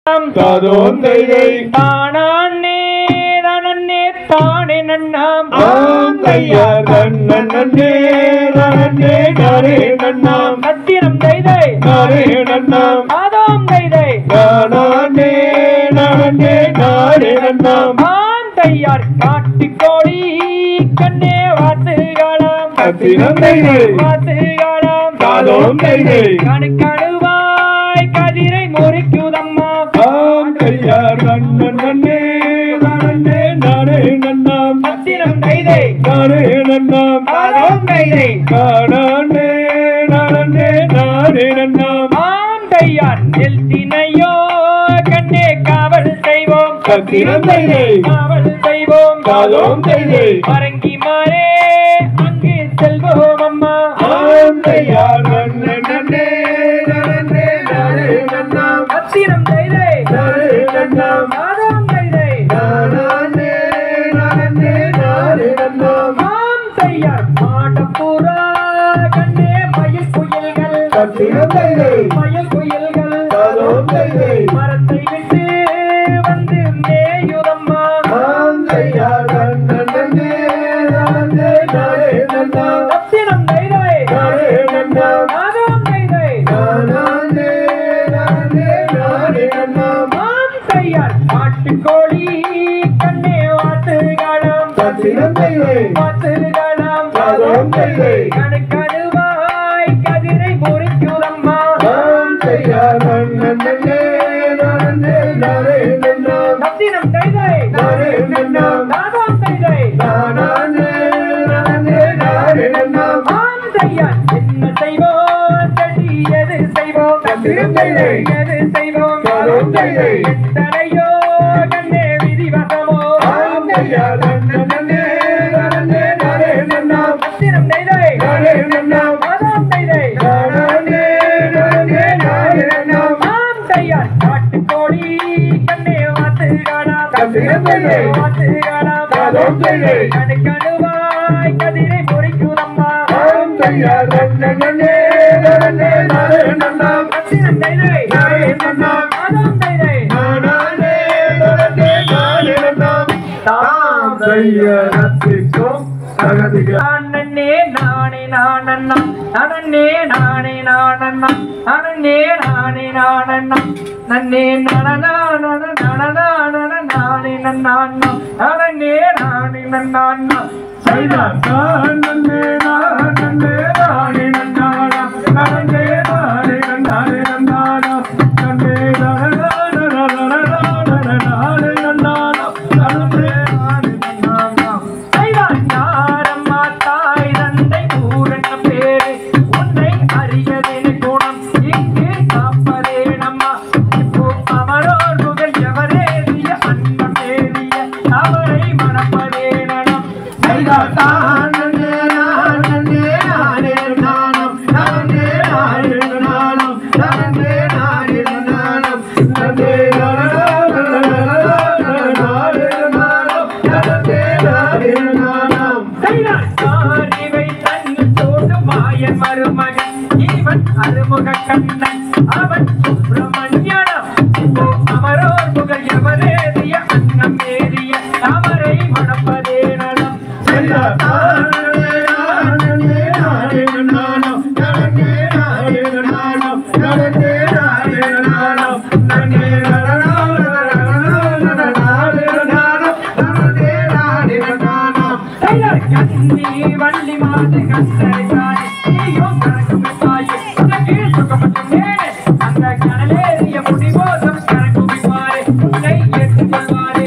தாதோந்தையை தானே தானே தானே நன்னாம் ஆந்தையா நன்னே நன்னே நாரே நன்னாம் சத்திரம் தைதை நாரே நன்னாம் ஆதாம் தைதை நானே நானே நாரே நன்னாம் ஆம் தையார் காட்டுக்கோழி கண்ணே வாத்துகாலம் சத்திரந்தையை வாத்துகாலம் தாதோந்தையை கணுக்கணுவாய் கதிரை முறிக்குதம்மா ஆம் கையார் நன்னன் நன்னே நன்னே நாரே நன்னாம் சத்திரம் தைதை நாரே நன்னாம் ஆதாம் தைதை நானே நானே நாரே நன்னாம் ஆம் தையார் நெல் தினையோ கண்ணே காவல் செய்வோம் சத்திரந்தையை காவல் செய்வோம் தாதோம் தையை அரங்கி மாறே அங்கு செல்வோம் அம்மா ஆம் கையார் நன்னன் நன்னே நன்னே நாரே நன்னாம் சத்திரம் தைதை நாரே நன்னாம் ஆதாம் தைதை நானே நானே நாரே நன்னாம் ஆம் தையார் மாடப்புறா கண்ணே மயில் குயில்கள் சத்திரந்தையை மயில் குயில்கள் தாதோம் தையை மரத்தை விட்டு வந்து மேயுதம்மா ஆம் கையார் நன்னன் நன்னே நன்னே நாரே நன்னாம் சத்திரம் தைதை நாரே நன்னாம் ஆதாம் தைதை நானே நானே நாரே நன்னாம் ஆம் தையார் காட்டுக்கோழி கண்ணே வாத்துகாலம் சத்திரந்தையை வாத்துகாலம் தாதோம் தையை கணுக்கணுவாய் கதிரை முறிக்குதம்மா ஆம் கையார் நன்னன் நன்னே நன்னே நாரே நன்னாம் சத்திரம் தைதை நாரே நன்னாம் ஆதாம் தைதை நானே நானே நாரே நன்னாம் ஆம் தையார் என்ன செய்வோம் செடி எது செய்வோம் சத்திரம் தைதை எது செய்வோம் தாதோம் தையை எத்தனையோ கண்ணே விதிவசமோ ஆம் கையார் நன்னன் நன்னே நன்னே நாரே நன்னாம் சத்திரம் தைதை நாரே நன்னாம் ஆதாம் தைதை நானே நானே நாரே நன்னாம் ஆம் தையார் காட்டுக்கோழி கண்ணே வாத்துகாலாம் சத்திரம் தையை வாத்துகாலாம் தாதோம் தையை கணுக்கணுவாய் கதிரை முறிக்குதம்மா ஆம் கையார் நன்னன் நன்னே நன்னே நாரே நன்னாம் சத்திரம் தைதை நாரே நன்னாம் ஆதாம் தைதை நானே நானே நாரே நன்னாம் தாம் கையரத்திக்கும் சகதிக நானே நானே நானண்ணா நானே நானே நானண்ணா நானே நானே நானண்ணா நன்னே நனனா நன நனனா நன நானே நன்னாண்ணா நானே நானே நன்னாண்ணா சைதான் நன்னே நானே நானே நன்னானா நன்னே நானே நன்னானே நன்னானா நன்னே நானே நானே நன்னானா நன்னே நானே நன்னானா செய்தான் யாரம்மா தாய் தந்தை ஊரென்ன பேரு உன்னை அறியதென குணம் இங்கு காப்பதே நம்மா இப்போ அமரோர் புகழ் எவரேறிய அன்பம் ஏறிய அவரை மணப்பதே நலம் சைதான் நன்னே நானே நானே நானம் நன்னே நானே நானம் நன்னே நானே நானம் நன்னே நானே செய்தான் காரிவை தன்னில் தோடு மாயன் மருமகன் இவன் அருமுக கண்ணன் அவன் சுப்பிரமணியனம் இப்போ அமரோர் புகழ் எவரேறிய அன்னம் ஏறிய அவரை மணப்பதே நலம் தைலர் கண்ணி வள்ளி மாது கத்தரை தாய் நீயோ கணக்கும் தாயே உனக்கு சுகப்பட்ட மேலே அந்த கடலேறிய முடிவோதம் கணக்கும் பாரு உன்னை ஏற்றுக்கொள்வாரே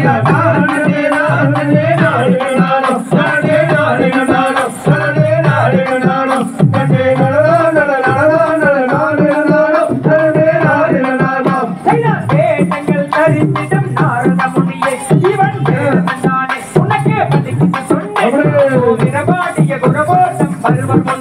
தைலர் வேதங்கள் தரித்திடும் நாரத முனியே இவன் வேதமண்டானே உனக்கு பதிக்கிட்டு சொன்னேன் விரபாடிய குரபோட்டம் பருவம்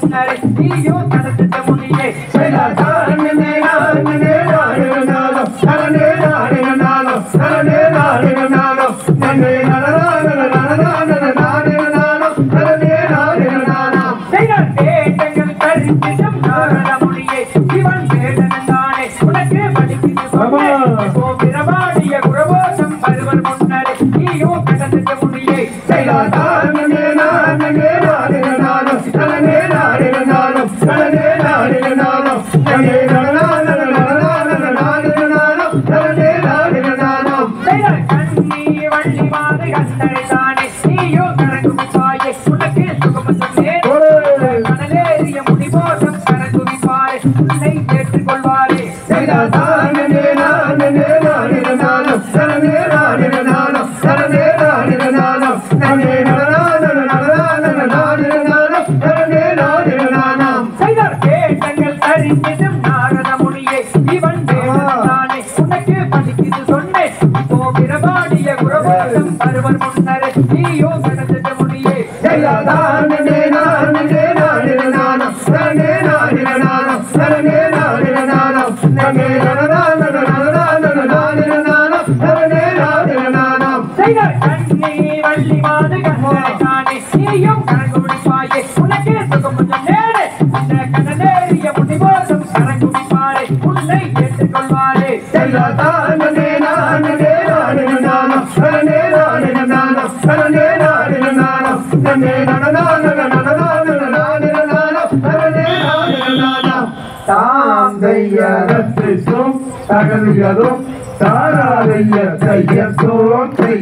மணிக்கு சொன்னேன் இப்போ பிரபாடிய குரபோதம் பருவன் முன்னரே நீயோ கடந்த முடியே ஜெயதானே நானே நானே நானம் நானே நானே நானம் நானே நானே நானம் நானே நானே நானே நானே நானம் நானே நானே நானம் செய்தார் கண்ணே வள்ளி மாது கண்ணனை தானே நீயும் கரங்கு பிடிப்பாயே உனக்கே சுகம் கொஞ்சம் நேரே இந்த கண்ணனேறிய முனிவோதும் கரங்கு பிடிப்பாரே உன்னை ஏற்றுக்கொள்வாரே ஜெயதானே நானே நானே நானம் நானே நானே நானம் நானே நானே நானம் நானே நானே நானே நானே நானம் நானே நானே நானம் தாம் தையரத்தும் தகதியதும் தாராதைய தையத்தோ